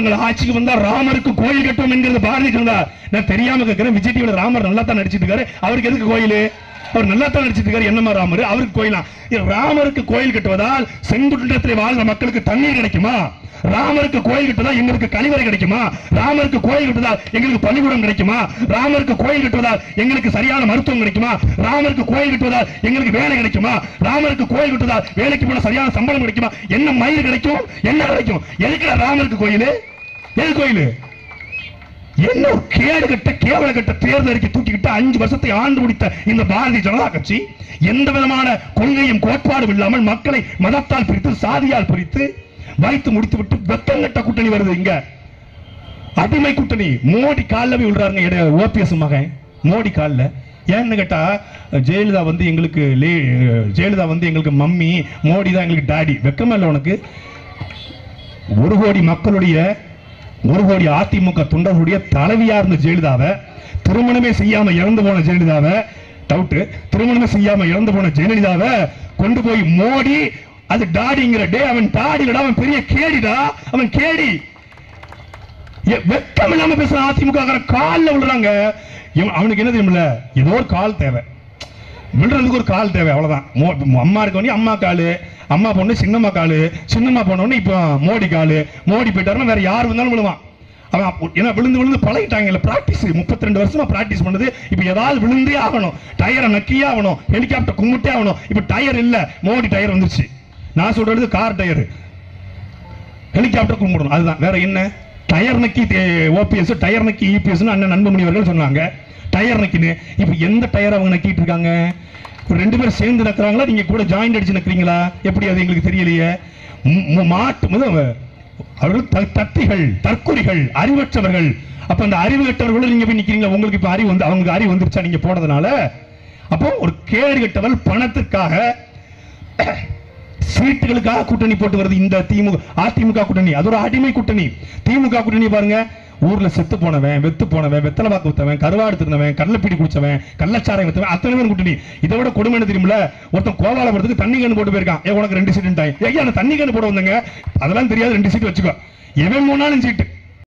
நாங்கள் ஆட்சிக்கு வந்தா ராமருக்கு கோயில் கட்டுவோம் என்கிறது பாரதிய ஜனதா நான் தெரியாம கேட்கிறேன் விஜய் டிவில ராமர் நல்லா தான் நடிச்சிட்டு இருக்காரு அவருக்கு எதுக்கு கோயில் அவர் நல்லா தான் நடிச்சிட்டு இருக்காரு என்னமா ராமர் அவருக்கு கோயிலா இது ராமருக்கு கோயில் கட்டுவதால் செங்குன்றத்தில் வாழ்ந்த மக்களுக்கு தண்ணீர் கிடைக்குமா ராமருக்கு கோயில் கட்டுவதால் எங்களுக்கு கழிவறை கிடைக்குமா ராமருக்கு கோயில் கட்டுவதால் எங்களுக்கு பள்ளிக்கூடம் கிடைக்குமா ராமருக்கு கோயில் கட்டுவதால் எங்களுக்கு சரியான மருத்துவம் கிடைக்குமா ராமருக்கு கோயில் கட்டுவதால் எங்களுக்கு வேலை கிடைக்குமா ராமருக்கு கோயில் கட்டுவதால் வேலைக்கு போன சரியான சம்பளம் கிடைக்குமா என்ன மயில் கிடைக்கும் என்ன கிடைக்கும் எதுக்குடா ராமருக்கு கோயில் எது கோயில் என்ன ஒரு கேடு கட்ட கேவல கட்ட தேர்தல் அறிக்கை தூக்கிக்கிட்டு அஞ்சு வருஷத்தை ஆண்டு முடித்த இந்த பாரதிய ஜனதா கட்சி எந்த விதமான கொள்கையும் கோட்பாடும் இல்லாமல் மக்களை மதத்தால் பிரித்து சாதியால் பிரித்து வைத்து முடித்து விட்டு வெக்கங்கட்ட கூட்டணி வருது இங்க அடிமை கூட்டணி மோடி காலில் போய் விழுறாருங்க ஓபிஎஸ் மகன் மோடி காலில் ஏன்னு கேட்டா ஜெயலலிதா வந்து எங்களுக்கு லே- ஜெயலலிதா வந்து எங்களுக்கு மம்மி மோடி தான் எங்களுக்கு டாடி வெக்கமா இல்லை உனக்கு ஒரு கோடி மக்களுடைய ஒரு கோடி அதிமுக தொண்டர்களுடைய தலைவியா இருந்த ஜெயலலிதாவை திருமணமே செய்யாம இறந்து போன ஜெயலலிதாவை டவுட் திருமணமே செய்யாம இறந்து போன ஜெயலலிதாவை கொண்டு போய் மோடி அது டாடிங்கிற டே அவன் டாடி இல்லடா அவன் பெரிய கேடிடா அவன் கேடி எ- வெக்கம் இல்லாம பேசுற அதிமுக காலில் விழுறாங்க இவன் அவனுக்கு என்ன தெரியுமில்ல ஏதோ ஒரு கால் தேவை விழுறதுக்கு ஒரு கால் தேவை அவ்வளவுதான் மோ- அம்மா இருக்க வேண்டிய அம்மா காலு அம்மா பொண்ணு சின்னம்மா காலு சின்னம்மா பொண்ணு இப்போ மோடி காலு மோடி போயிட்டாருன்னா வேற யார் வந்தாலும் விழுவான் அவன் அப்ப- ஏன்னா விழுந்து விழுந்து பழகிட்டாங்கல்ல பிராக்டிஸ் முப்பத்தி ரெண்டு வருஷமா பிராக்டிஸ் பண்ணது இப்போ ஏதாவது விழுந்தே ஆகணும் டயரை நக்கியே ஆகணும் ஹெலிகாப்டர் கும்பிட்டே ஆகணும் இப்போ டயர் இல்ல மோடி டயர் வந்துருச்சு நான் சொல்றது கார் டயர் ஹெலிகாப்டர் கும்பிடணும் அதுதான் வேற என்ன டயர் நக்கி ஓபிஎஸ் டயர் நக்கி இபிஎஸ் அண்ணன் நண்பமணி அவர்கள் சொன்னாங்க டயர் நக்கின்னு இப்போ எந்த டயர் அவங்க நக்கிட்டு இருக்காங்க இப்ப ரெண்டு பேரும் சேர்ந்து நக்குறாங்களா நீங்க கூட ஜாயிண்ட் அடிச்சு நக்குறீங்களா எப்படி அது எங்களுக்கு தெரியலையே மு- மு- மாட்டு முத- அவர்கள் த- தத்திகள் தற்குறிகள் அறிவற்றவர்கள் அப்ப அந்த அறிவு கட்டவர்களும் நீங்க போய் நிக்கிறீங்களா உங்களுக்கு இப்ப அறிவு வந்து அவங்க அறிவு வந்துருச்சா நீங்க போனதுனால அப்போ ஒரு கேடு கட்டவள் பணத்துக்காக சீட்டுகளுக்காக கூட்டணி போட்டு வருது இந்த திமுக அதிமுக கூட்டணி அது ஒரு அடிமை கூட்டணி திமுக கூட்டணி பாருங்க ஊர்ல செத்து போனவன் வெத்து போனவன் வெத்தலை பாக்கு வித்தவன் கருவாடு திருந்தவன் கள்ளப்பிடி குடிச்சவன் கள்ளச்சாரம் வித்தவன் அத்தனை பேர் கூட்டணி இதை விட கொடுமை என்ன தெரியுமில்ல ஒருத்தன் கோவாலபுரத்துக்கு தண்ணி கண்ணு போட்டு போயிருக்கான் ஏ உனக்கு ரெண்டு சீட்டு ஐயா நான் தண்ணி கண்ணு போட வந்தேங்க அதெல்லாம் தெரியாது ரெண்டு சீட்டு வச்சுக்கோ எவன் போனாலும் சீட்டு